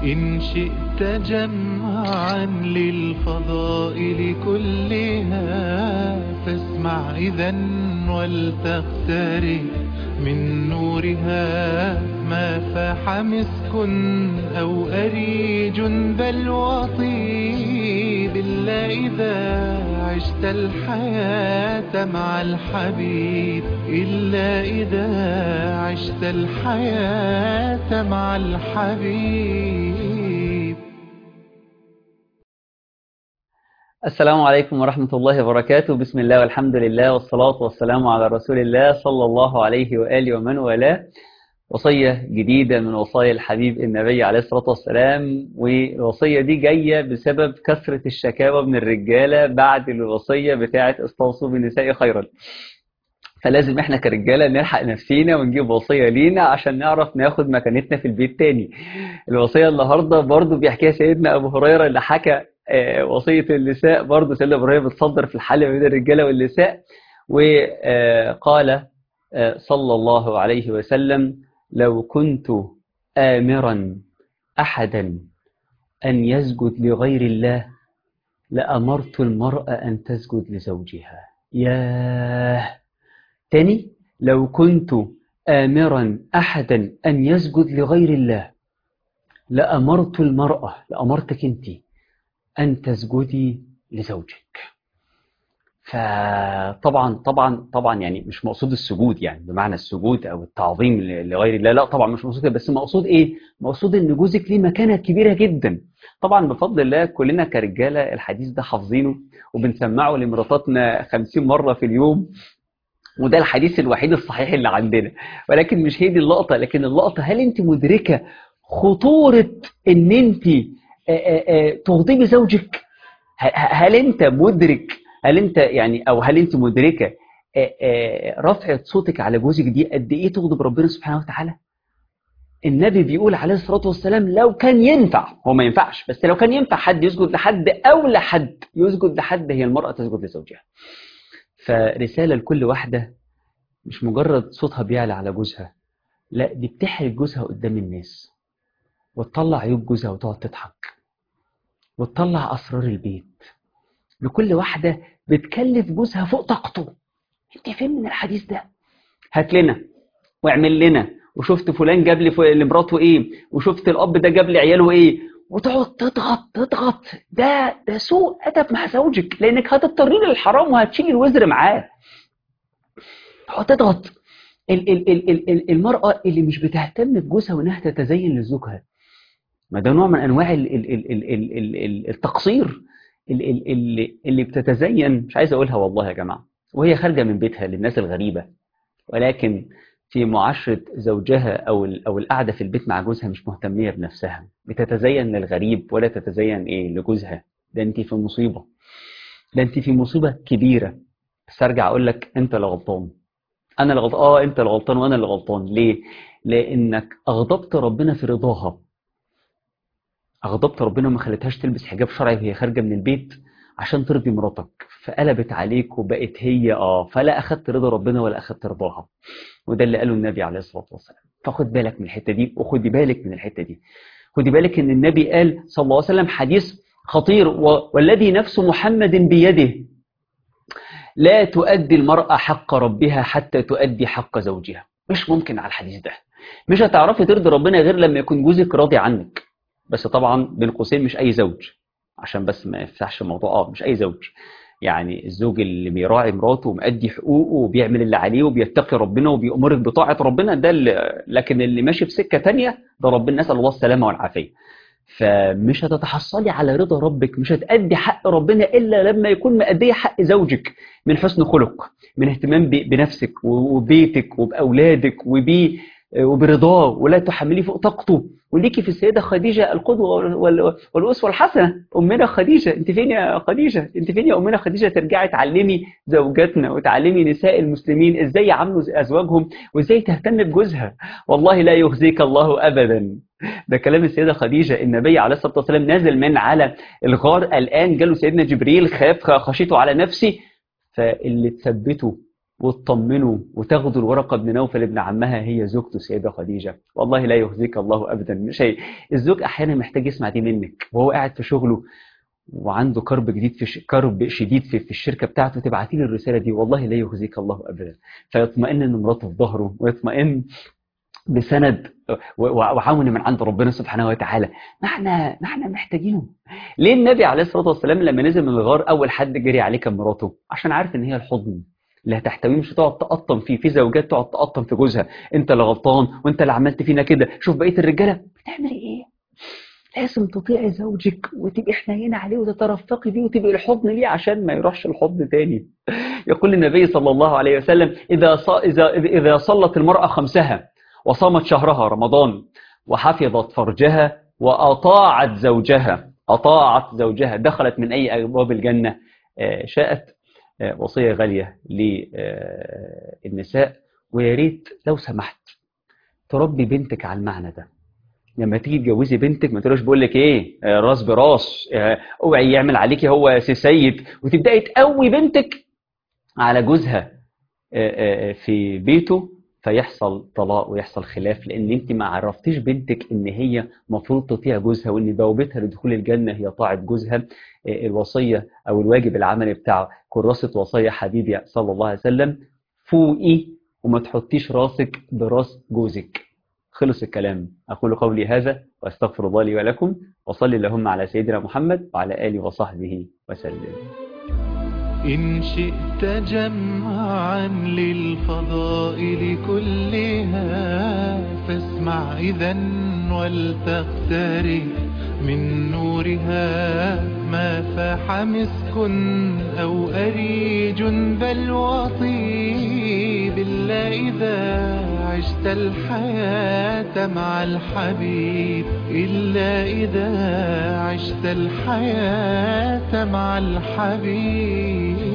إن شئت جمعا للفضائل كلها فاسمع إذا ولتقترب من نورها ما فاح مسك أو أريج بل وطيب إلا إذا عشت الحياة مع الحبيب إلا إذا عشت الحياة مع الحبيب السلام عليكم ورحمة الله وبركاته بسم الله والحمد لله والصلاة والسلام على رسول الله صلى الله عليه وآله ومن والاه وصية جديدة من وصايا الحبيب النبي عليه الصلاة والسلام والوصية دي جاية بسبب كثرة الشكاوى من الرجالة بعد الوصية بتاعة استوصوا بالنساء خيرا فلازم احنا كرجالة نلحق نفسينا ونجيب وصية لينا عشان نعرف ناخد مكانتنا في البيت تاني الوصية النهاردة برضو بيحكيها سيدنا أبو هريرة اللي حكى وصية النساء برضو سيدنا أبو هريرة بتصدر في الحل بين الرجالة والنساء وقال صلى الله عليه وسلم لو كنت آمرا أحدا أن يسجد لغير الله لأمرت المرأة أن تسجد لزوجها ياه تاني لو كنت آمرا أحدا أن يسجد لغير الله لأمرت المرأة لأمرتك أنت أن تسجدي لزوجك فطبعا طبعا طبعا يعني مش مقصود السجود يعني بمعنى السجود او التعظيم لغير الله لا طبعا مش مقصود بس مقصود ايه مقصود ان جوزك ليه مكانه كبيره جدا طبعا بفضل الله كلنا كرجاله الحديث ده حافظينه وبنسمعه لمراتاتنا 50 مره في اليوم وده الحديث الوحيد الصحيح اللي عندنا ولكن مش هي دي اللقطه لكن اللقطه هل انت مدركه خطوره ان انت تغضبي زوجك هل انت مدرك هل انت يعني او هل انت مدركه رفعه صوتك على جوزك دي قد ايه تغضب ربنا سبحانه وتعالى النبي بيقول عليه الصلاه والسلام لو كان ينفع هو ما ينفعش بس لو كان ينفع حد يسجد لحد او لحد يسجد لحد هي المراه تسجد لزوجها فرساله لكل واحده مش مجرد صوتها بيعلى على جوزها لا دي بتحرج جوزها قدام الناس وتطلع عيوب جوزها وتقعد تضحك وتطلع اسرار البيت لكل واحدة بتكلف جوزها فوق طاقته انت فين من الحديث ده هات لنا واعمل لنا وشفت فلان جاب لي لمراته ايه وشفت الاب ده جاب لي عياله ايه وتقعد تضغط تضغط ده ده سوء ادب مع زوجك لانك هتضطري للحرام وهتشيل الوزر معاه تقعد تضغط ال ال ال ال ال المرأة اللي مش بتهتم بجوزها وانها تتزين لزوجها ما ده نوع من انواع ال ال ال ال ال ال التقصير اللي, اللي بتتزين مش عايز اقولها والله يا جماعه وهي خارجه من بيتها للناس الغريبه ولكن في معاشره زوجها او او القعده في البيت مع جوزها مش مهتميه بنفسها بتتزين للغريب ولا تتزين ايه لجوزها ده انت في مصيبه ده انت في مصيبه كبيره بس ارجع اقول لك انت اللي غلطان انا اللي غلطان اه انت اللي غلطان وانا اللي غلطان ليه لانك اغضبت ربنا في رضاها أغضبت ربنا وما خلتهاش تلبس حجاب شرعي وهي خارجة من البيت عشان ترضي مراتك فقلبت عليك وبقت هي اه فلا أخدت رضا ربنا ولا أخدت رضاها وده اللي قاله النبي عليه الصلاة والسلام فخد بالك من الحتة دي وخدي بالك من الحتة دي خدي بالك ان النبي قال صلى الله عليه وسلم حديث خطير والذي نفس محمد بيده لا تؤدي المرأة حق ربها حتى تؤدي حق زوجها مش ممكن على الحديث ده مش هتعرفي ترضي ربنا غير لما يكون جوزك راضي عنك بس طبعا بين قوسين مش اي زوج عشان بس ما يفتحش الموضوع اه مش اي زوج يعني الزوج اللي بيراعي مراته ومأدي حقوقه وبيعمل اللي عليه وبيتقي ربنا وبيأمرك بطاعة ربنا ده اللي لكن اللي ماشي في سكة تانية ده ربنا نسأل الله السلامة والعافية فمش هتتحصلي على رضا ربك مش هتأدي حق ربنا إلا لما يكون مأدية حق زوجك من حسن خلق من اهتمام بنفسك وبيتك وبأولادك وبيه وبرضاه ولا تحمليه فوق طاقته وليكي في السيدة خديجة القدوة والأسوة الحسنة أمنا خديجة أنت فين يا خديجة أنت فين يا أمنا خديجة ترجعي تعلمي زوجاتنا وتعلمي نساء المسلمين إزاي يعاملوا أزواجهم وإزاي تهتم بجوزها والله لا يخزيك الله أبدا ده كلام السيدة خديجة النبي عليه الصلاة والسلام نازل من على الغار الآن جاله سيدنا جبريل خاف خشيته على نفسي فاللي تثبته وتطمنه وتاخدوا الورقة بن نوفل ابن عمها هي زوجته سيدة خديجة والله لا يخزيك الله أبدا مش هي الزوج أحيانا محتاج يسمع دي منك وهو قاعد في شغله وعنده كرب جديد في ش... كرب شديد في, في الشركة بتاعته تبعتي له الرسالة دي والله لا يخزيك الله أبدا فيطمئن إن مراته في ظهره ويطمئن بسند وعون من عند ربنا سبحانه وتعالى ما احنا ما احنا محتاجينه ليه النبي عليه الصلاه والسلام لما نزل من الغار اول حد جري عليه كان مراته عشان عارف ان هي الحضن اللي هتحتويه مش هتقعد تقطم فيه في زوجات تقعد تقطم في جوزها انت اللي غلطان وانت اللي عملت فينا كده شوف بقيه الرجاله بتعملي ايه لازم تطيعي زوجك وتبقي حنينه عليه وتترفقي بيه وتبقي الحضن ليه عشان ما يروحش الحضن تاني يقول النبي صلى الله عليه وسلم اذا ص... اذا اذا صلت المراه خمسها وصامت شهرها رمضان وحفظت فرجها وأطاعت زوجها أطاعت زوجها دخلت من أي أبواب الجنة شاءت وصية غالية للنساء ويا ريت لو سمحت تربي بنتك على المعنى ده لما تيجي تجوزي بنتك ما تقولش بقول لك ايه راس براس اوعي يعمل عليكي هو سي سيد وتبداي تقوي بنتك على جوزها في بيته فيحصل طلاق ويحصل خلاف لان انت ما عرفتيش بنتك ان هي المفروض تطيع جوزها وان بوابتها لدخول الجنه هي طاعه جوزها الوصيه او الواجب العملي بتاع كراسه وصيه حبيبي صلى الله عليه وسلم فوقي وما تحطيش راسك براس جوزك خلص الكلام اقول قولي هذا واستغفر الله لي ولكم وصلي اللهم على سيدنا محمد وعلى اله وصحبه وسلم إن شئت جمعا للفضائل كلها فاسمع إذا ولتقترب من نورها ما فاح مسك أو أريج بل وطيب إلا إذا عشت الحياة مع الحبيب إلا إذا عشت الحياة مع الحبيب